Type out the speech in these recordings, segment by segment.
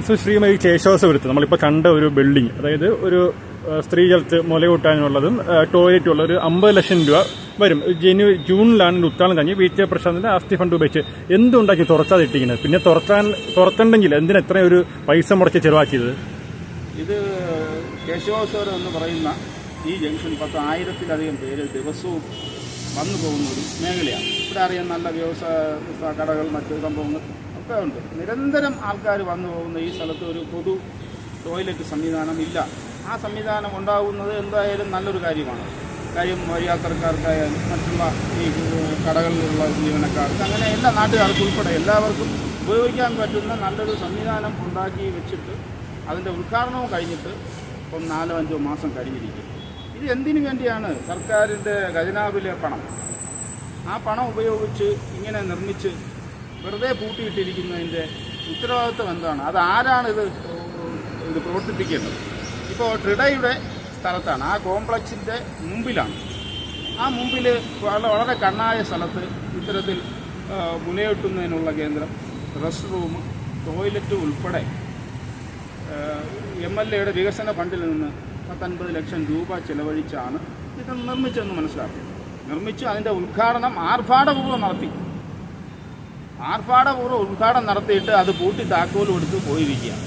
so Shrimati കേശവസപുരത്ത് നമ്മളിപ്പോൾ കണ്ട ഒരു ബിൽഡിംഗ് അതായത് ഒരു ആ, സ്ത്രീകൾക്ക് മുലയൂട്ടാനുള്ളതും ടോയ്ലറ്റും ഉള്ള ഒരു അമ്പത് ലക്ഷം രൂപ വരും ജനു ജൂണിലാണ് ഇതിന്റെ ഉദ്ഘാടനം കഴിഞ്ഞ് വി ടി പ്രശാന്തിന്റെ ആസ്തി ഫണ്ട് ഉപയോഗിച്ച് എന്തുണ്ടാക്കി തുറക്കാതെ ഇട്ടിരിക്കുന്നത് പിന്നെ തുറക്കാൻ തുറക്കണ്ടെങ്കിൽ എന്തിനാ ഇത്രയും ഒരു പൈസ മുടക്കി ചെലവാക്കിയത് ഇത് കേശവോത്സവം എന്ന് പറയുന്ന ഈ ജംഗ്ഷൻ പത്ത് ആയിരത്തിലധികം പേര് ദിവസവും വന്നു പോകുന്ന ഒരു മേഖലയാണ് ഇവിടെ അറിയാൻ നല്ല വ്യവസായ സ- കടകൾ മറ്റ് സംഭവങ്ങൾ ഒക്കെ ഉണ്ട് നിരന്തരം ആൾക്കാർ വന്നു പോകുന്ന ഈ സ്ഥലത്ത് ഒരു പൊതു ടോയ്ലറ്റ് സംവിധാനം ഇല്ല ആ സംവിധാനം ഉണ്ടാകുന്നത് എന്തായാലും നല്ലൊരു കാര്യമാണ് കാര്യം യാത്രക്കാർക്കായാലും മറ്റുള്ള ഈ ഏഹ്, കടകളിലുള്ള ജീവനക്കാർക്ക് അങ്ങനെ എല്ലാ നാട്ടുകാർക്കും ഉൾപ്പെടെ എല്ലാവർക്കും ഉപയോഗിക്കാൻ പറ്റുന്ന നല്ലൊരു സംവിധാനം ഉണ്ടാക്കി വെച്ചിട്ട് അതിൻ്റെ ഉദ്ഘാടനവും കഴിഞ്ഞിട്ട് ഇപ്പം നാലോ അഞ്ചോ മാസം കഴിഞ്ഞിരിക്കും ഇത് എന്തിനു വേണ്ടിയാണ് സർക്കാരിൻ്റെ ഖജനാവിലെ പണം ആ പണം ഉപയോഗിച്ച് ഇങ്ങനെ നിർമ്മിച്ച് വെറുതെ പൂട്ടിയിട്ടിരിക്കുന്നതിൻ്റെ ഉത്തരവാദിത്വം എന്താണ് അത് ആരാണ് ഇത് ഇത് പ്രവർത്തിപ്പിക്കേണ്ടത് ഇപ്പോൾ ട്രിഡയുടെ സ്ഥലത്താണ് ആ കോംപ്ലക്സിൻ്റെ മുമ്പിലാണ് ആ മുമ്പിൽ വളരെ വളരെ കണ്ണായ സ്ഥലത്ത് ഇത്തരത്തിൽ ആ, മുലയൂട്ടുന്നതിനുള്ള കേന്ദ്രം റെസ്റ്റ് റൂം ടോയ്ലറ്റ് ഉൾപ്പെടെ എം എൽ എയുടെ വികസന ഫണ്ടിൽ നിന്ന് പത്തൊൻപത് ലക്ഷം രൂപ ചെലവഴിച്ചാണ് ഇത് നിർമ്മിച്ചതെന്ന് മനസ്സിലാക്കി നിർമ്മിച്ചു അതിൻ്റെ ഉദ്ഘാടനം ആർഭാടപൂർവ്വം നടത്തി ആർഭാടപൂർവ്വം ഉദ്ഘാടനം നടത്തിയിട്ട് അത് പൂട്ടി താക്കോൽ കൊടുത്ത് പോയിരിക്കുകയാണ്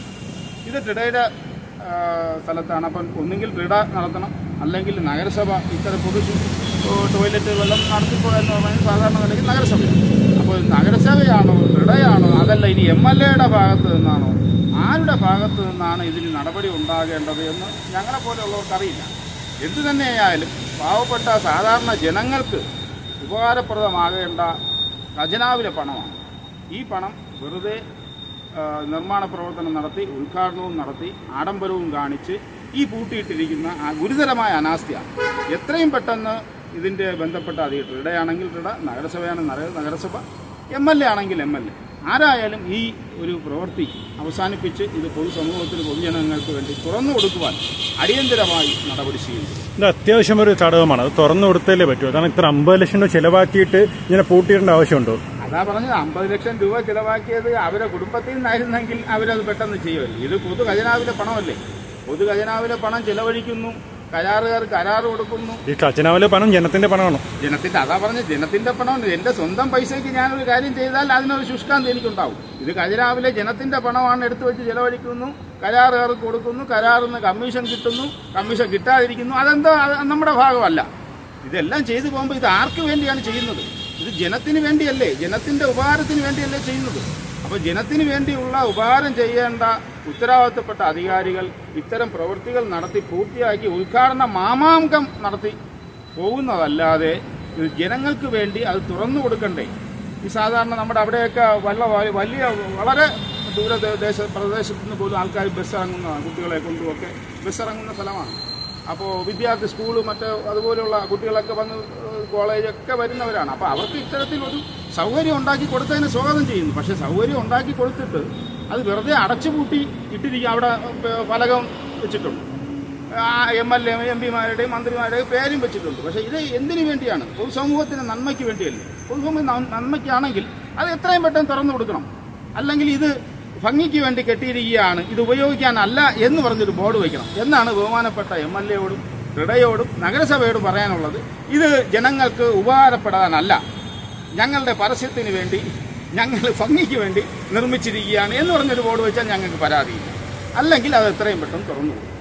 ഇത് ട്രിഡയുടെ ആ, സ്ഥലത്താണ് അപ്പം ഒന്നുകിൽ ട്രിഡ നടത്തണം അല്ലെങ്കിൽ നഗരസഭ ഇത്തരം പൊതു ശു- ഓ, ടോയ്ലറ്റ് വെള്ളം നടത്തിപ്പോ എന്ന് പറയുന്നത് സാധാരണ നിലയ്ക്ക് നഗരസഭയാണ് അപ്പോൾ നഗരസഭയാണോ ട്രിഡയാണോ അതല്ല ഇനി എം എൽ എയുടെ ഭാഗത്ത് നിന്നാണോ ആരുടെ ഭാഗത്ത് നിന്നാണ് ഇതിന് നടപടി ഉണ്ടാകേണ്ടത് എന്ന് ഞങ്ങളെ പോലെയുള്ളവർക്ക് അറിയില്ല എന്തു തന്നെയായാലും പാവപ്പെട്ട സാധാരണ ജനങ്ങൾക്ക് ഉപകാരപ്രദമാകേണ്ട ഖജനാവിലെ പണമാണ് ഈ പണം വെറുതെ ആ, നിർമ്മാണ പ്രവർത്തനം നടത്തി ഉദ്ഘാടനവും നടത്തി ആഡംബരവും കാണിച്ച് ഈ പൂട്ടിയിട്ടിരിക്കുന്ന ആ ഗുരുതരമായ അനാസ്ഥയാണ് എത്രയും പെട്ടെന്ന് ഇതിൻ്റെ ബന്ധപ്പെട്ട അധികൃതർ ഇടയാണെങ്കിൽ ഇട നഗരസഭയാണ് നഗര- നഗരസഭ എം എൽ എ ആണെങ്കിൽ എം എൽ എ ആരായാലും ഈ ഒരു പ്രവൃത്തി അവസാനിപ്പിച്ച് ഇത് പൊതുസമൂഹത്തിന് പൊതുജനങ്ങൾക്ക് വേണ്ടി തുറന്നു കൊടുക്കുവാൻ അടിയന്തരമായി നടപടി ചെയ്യുന്നു ഇത് അത്യാവശ്യം ഒരു ഘടകമാണ് അത് തുറന്നു കൊടുത്തല്ലേ പറ്റൂ അതാണ് ഇത്ര അമ്പത് ലക്ഷം രൂപ ചെലവാക്കിയിട്ട് ഇങ്ങനെ പൂട്ടിയിടേണ്ട ആവശ്യമുണ്ടോ അതാ പറഞ്ഞത് അമ്പത് ലക്ഷം രൂപ ചിലവാക്കിയത് അവരെ കുടുംബത്തിൽ നിന്നായിരുന്നെങ്കിൽ അവരത് പെട്ടെന്ന് ചെയ്യുമല്ലോ ഇത് പൊതു ഖജനാവിലെ പണമല്ലേ പൊതു ഖജനാവിലെ പണം ചിലവഴിക്കുന്നു കരാറുകാർ കരാറ് കൊടുക്കുന്നു ഈ ഖജനാവിലെ പണം ജനത്തിന്റെ പണമാണോ ജനത്തിന്റെ അതാ പറഞ്ഞ ജനത്തിന്റെ പണം എന്റെ സ്വന്തം പൈസയ്ക്ക് ഞാനൊരു കാര്യം ചെയ്താൽ അതിനൊരു ശുഷ്കാന്തി എനിക്കുണ്ടാവും ഇത് ഖജനാവിലെ ജനത്തിന്റെ പണമാണ് എടുത്തു വെച്ച് ചെലവഴിക്കുന്നു കരാറുകാർക്ക് കൊടുക്കുന്നു കരാറിൽ നിന്ന് കമ്മീഷൻ കിട്ടുന്നു കമ്മീഷൻ കിട്ടാതിരിക്കുന്നു അതെന്തോ അത് നമ്മുടെ ഭാഗമല്ല ഇതെല്ലാം ചെയ്തു പോകുമ്പോൾ ഇത് ആർക്ക് വേണ്ടിയാണ് ചെയ്യുന്നത് ഇത് ജനത്തിന് വേണ്ടിയല്ലേ ജനത്തിന്റെ ഉപകാരത്തിന് വേണ്ടിയല്ലേ ചെയ്യുന്നത് അപ്പോൾ ജനത്തിന് വേണ്ടിയുള്ള ഉപകാരം ചെയ്യേണ്ട ഉത്തരവാദിത്തപ്പെട്ട അധികാരികൾ ഇത്തരം പ്രവൃത്തികൾ നടത്തി പൂർത്തിയാക്കി ഉദ്ഘാടന മാമാങ്കം നടത്തി പോകുന്നതല്ലാതെ ഇത് ജനങ്ങൾക്ക് വേണ്ടി അത് തുറന്നു കൊടുക്കണ്ടേ ഈ സാധാരണ നമ്മുടെ അവിടെയൊക്കെ വല്ല വലിയ വളരെ ദൂരദേശ പ്രദേശത്ത് നിന്ന് പോലും ആൾക്കാർ ബസ് ഇറങ്ങുന്ന കുട്ടികളെ കൊണ്ടുമൊക്കെ ബസ് ഇറങ്ങുന്ന സ്ഥലമാണ് അപ്പോൾ വിദ്യാർത്ഥി സ്കൂള് മറ്റ് അതുപോലെയുള്ള കുട്ടികളൊക്കെ വന്ന് ഏഹ്, കോളേജൊക്കെ വരുന്നവരാണ് അപ്പോൾ അവർക്ക് ഇത്തരത്തിലൊരു സൗകര്യം ഉണ്ടാക്കി കൊടുത്തതിന് സ്വാഗതം ചെയ്യുന്നു പക്ഷേ സൗകര്യം ഉണ്ടാക്കി കൊടുത്തിട്ട് അത് വെറുതെ അടച്ചുപൂട്ടി ഇട്ടിരിക്കുക അവിടെ ഏഹ്, ഫലകം വെച്ചിട്ടുണ്ട് എം എൽ എ എം പിമാരുടെയും മന്ത്രിമാരുടെയും പേരും വെച്ചിട്ടുണ്ട് പക്ഷേ ഇത് എന്തിനു വേണ്ടിയാണ് പൊതുസമൂഹത്തിന് നന്മയ്ക്ക് വേണ്ടിയല്ലേ പൊതുസമൂഹം നന്മ- നന്മയ്ക്കാണെങ്കിൽ അത് എത്രയും പെട്ടെന്ന് തുറന്നു കൊടുക്കണം അല്ലെങ്കിൽ ഇത് ഭംഗിക്ക് വേണ്ടി കെട്ടിയിരിക്കുകയാണ് ഇത് ഉപയോഗിക്കാനല്ല എന്ന് പറഞ്ഞൊരു ബോർഡ് വയ്ക്കണം എന്നാണ് ബഹുമാനപ്പെട്ട എം എൽ എയോടും ഹൃദയോടും നഗരസഭയോടും പറയാനുള്ളത് ഇത് ജനങ്ങൾക്ക് ഉപകാരപ്പെടാനല്ല ഞങ്ങളുടെ പരസ്യത്തിന് വേണ്ടി ഞങ്ങൾ ഭംഗിക്ക് വേണ്ടി നിർമ്മിച്ചിരിക്കുകയാണ് എന്ന് പറഞ്ഞൊരു ബോർഡ് വെച്ചാൽ ഞങ്ങൾക്ക് പരാതിയില്ല അല്ലെങ്കിൽ അത് എത്രയും പെട്ടെന്ന് തുറന്നു കൊടുക്കും